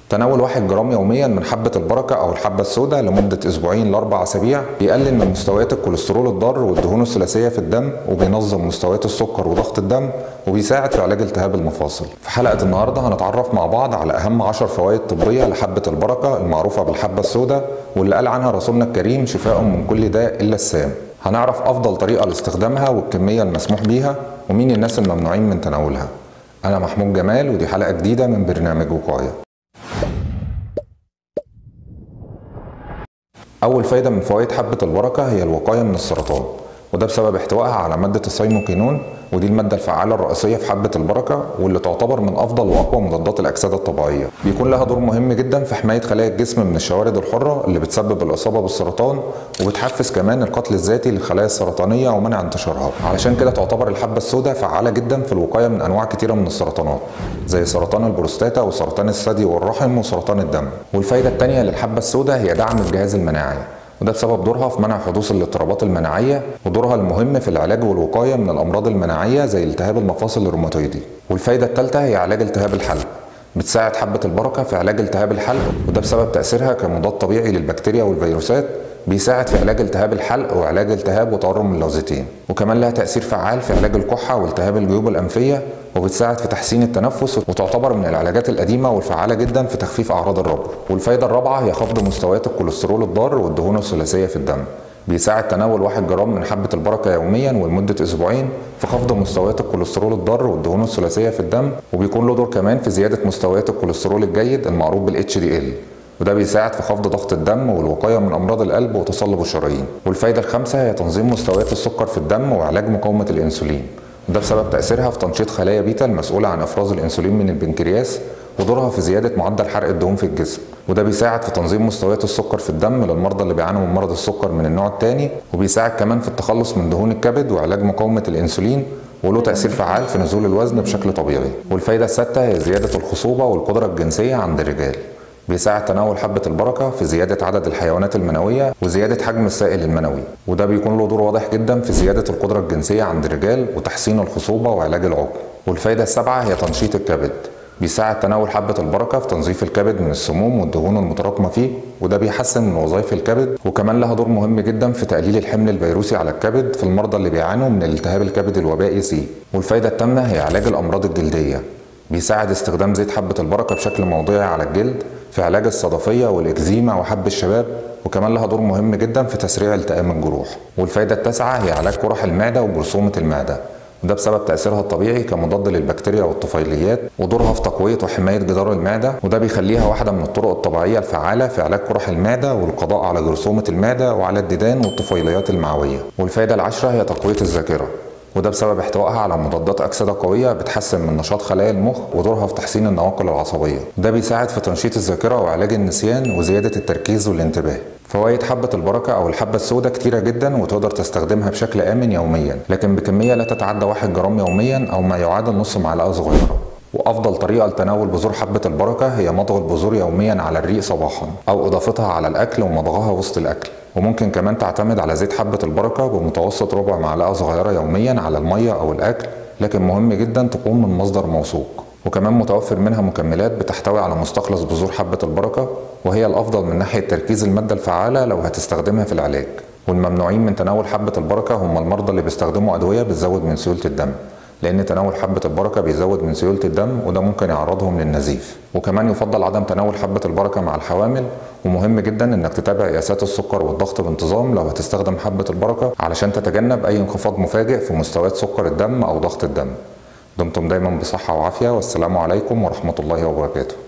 تناول 1 جرام يوميا من حبة البركة أو الحبة السوداء لمدة أسبوعين لأربع أسابيع بيقلل من مستويات الكوليسترول الضار والدهون الثلاثية في الدم وبينظم مستويات السكر وضغط الدم وبيساعد في علاج التهاب المفاصل. في حلقة النهاردة هنتعرف مع بعض على أهم 10 فوائد طبية لحبة البركة المعروفة بالحبة السوداء واللي قال عنها رسولنا الكريم شفاء من كل داء إلا السام. هنعرف أفضل طريقة لاستخدامها والكمية المسموح بيها ومين الناس الممنوعين من تناولها. أنا محمود جمال ودي حلقة جديدة من برنامج وقاية. أول فايدة من فوائد حبة البركة هي الوقاية من السرطان وده بسبب احتوائها على مادة السيموكينون ودي المادة الفعالة الرئيسية في حبة البركة واللي تعتبر من أفضل وأقوى مضادات الأكسدة الطبيعية بيكون لها دور مهم جدا في حماية خلايا الجسم من الشوارد الحرة اللي بتسبب الإصابة بالسرطان وبتحفز كمان القتل الذاتي للخلايا السرطانية ومنع انتشارها علشان كده تعتبر الحبة السوداء فعالة جدا في الوقاية من أنواع كتيرة من السرطانات زي سرطان البروستاتا وسرطان الثدي والرحم وسرطان الدم والفايدة الثانية للحبة السوداء هي دعم الجهاز المناعي وده بسبب دورها في منع حدوث الاضطرابات المناعيه ودورها المهم في العلاج والوقايه من الامراض المناعيه زي التهاب المفاصل الروماتويدي والفايده الثالثه هي علاج التهاب الحلق بتساعد حبه البركه في علاج التهاب الحلق وده بسبب تاثيرها كمضاد طبيعي للبكتيريا والفيروسات بيساعد في علاج التهاب الحلق وعلاج التهاب وتورم اللوزتين وكمان لها تاثير فعال في علاج الكحه والتهاب الجيوب الانفيه وبتساعد في تحسين التنفس وتعتبر من العلاجات القديمه والفعاله جدا في تخفيف اعراض الربو والفايده الرابعه هي خفض مستويات الكوليسترول الضار والدهون الثلاثيه في الدم بيساعد تناول 1 جرام من حبة البركة يوميا ولمدة أسبوعين في خفض مستويات الكوليسترول الضار والدهون الثلاثية في الدم وبيكون له دور كمان في زيادة مستويات الكوليسترول الجيد المعروف بال HDL وده بيساعد في خفض ضغط الدم والوقاية من أمراض القلب وتصلب الشرايين والفايدة الخامسة هي تنظيم مستويات السكر في الدم وعلاج مقاومة الأنسولين وده بسبب تأثيرها في تنشيط خلايا بيتا المسؤولة عن إفراز الأنسولين من البنكرياس ودورها في زيادة معدل حرق الدهون في الجسم وده بيساعد في تنظيم مستويات السكر في الدم للمرضى اللي بيعانوا من مرض السكر من النوع الثاني وبيساعد كمان في التخلص من دهون الكبد وعلاج مقاومة الأنسولين وله تأثير فعال في نزول الوزن بشكل طبيعي والفايدة السادسة هي زيادة الخصوبة والقدرة الجنسية عند الرجال بيساعد تناول حبة البركة في زيادة عدد الحيوانات المنوية وزيادة حجم السائل المنوي وده بيكون له دور واضح جدا في زيادة القدرة الجنسية عند الرجال وتحسين الخصوبة وعلاج العقم والفايدة السابعة هي تنشيط الكبد بيساعد تناول حبة البركة في تنظيف الكبد من السموم والدهون المتراكمة فيه وده بيحسن من وظائف الكبد وكمان لها دور مهم جدا في تقليل الحمل الفيروسي على الكبد في المرضى اللي بيعانوا من الالتهاب الكبد الوبائي سي والفايدة الثامنة هي علاج الأمراض الجلدية بيساعد استخدام زيت حبة البركة بشكل موضعي على الجلد في علاج الصدفية والإكزيما وحب الشباب وكمان لها دور مهم جدا في تسريع التئام الجروح والفايدة التاسعة هي علاج قرح المعدة وجرثومة المعدة وده بسبب تأثيرها الطبيعي كمضاد للبكتيريا والطفيليات ودورها في تقوية وحماية جدار المعدة وده بيخليها واحدة من الطرق الطبيعية الفعالة في علاج قرح المعدة والقضاء على جرثومة المعدة وعلى الديدان والطفيليات المعوية والفايدة العاشرة هي تقوية الذاكرة وده بسبب احتوائها على مضادات أكسدة قوية بتحسن من نشاط خلايا المخ ودورها في تحسين النواقل العصبية ده بيساعد في تنشيط الذاكرة وعلاج النسيان وزيادة التركيز والانتباه فوائد حبة البركة أو الحبة السوداء كتيرة جدا وتقدر تستخدمها بشكل آمن يوميا لكن بكمية لا تتعدى 1 جرام يوميا أو ما يعادل نص معلقة صغيرة وافضل طريقه لتناول بذور حبه البركه هي مضغ البذور يوميا على الريق صباحا او اضافتها على الاكل ومضغها وسط الاكل وممكن كمان تعتمد على زيت حبه البركه بمتوسط ربع معلقه صغيره يوميا على الميه او الاكل لكن مهم جدا تكون من مصدر موثوق وكمان متوفر منها مكملات بتحتوي على مستخلص بذور حبه البركه وهي الافضل من ناحيه تركيز الماده الفعاله لو هتستخدمها في العلاج والممنوعين من تناول حبه البركه هم المرضى اللي بيستخدموا ادويه بتزود من سيوله الدم لان تناول حبه البركه بيزود من سيوله الدم وده ممكن يعرضهم للنزيف وكمان يفضل عدم تناول حبه البركه مع الحوامل ومهم جدا انك تتابع قياسات السكر والضغط بانتظام لو هتستخدم حبه البركه علشان تتجنب اي انخفاض مفاجئ في مستويات سكر الدم او ضغط الدم دمتم دايما بصحه وعافيه والسلام عليكم ورحمه الله وبركاته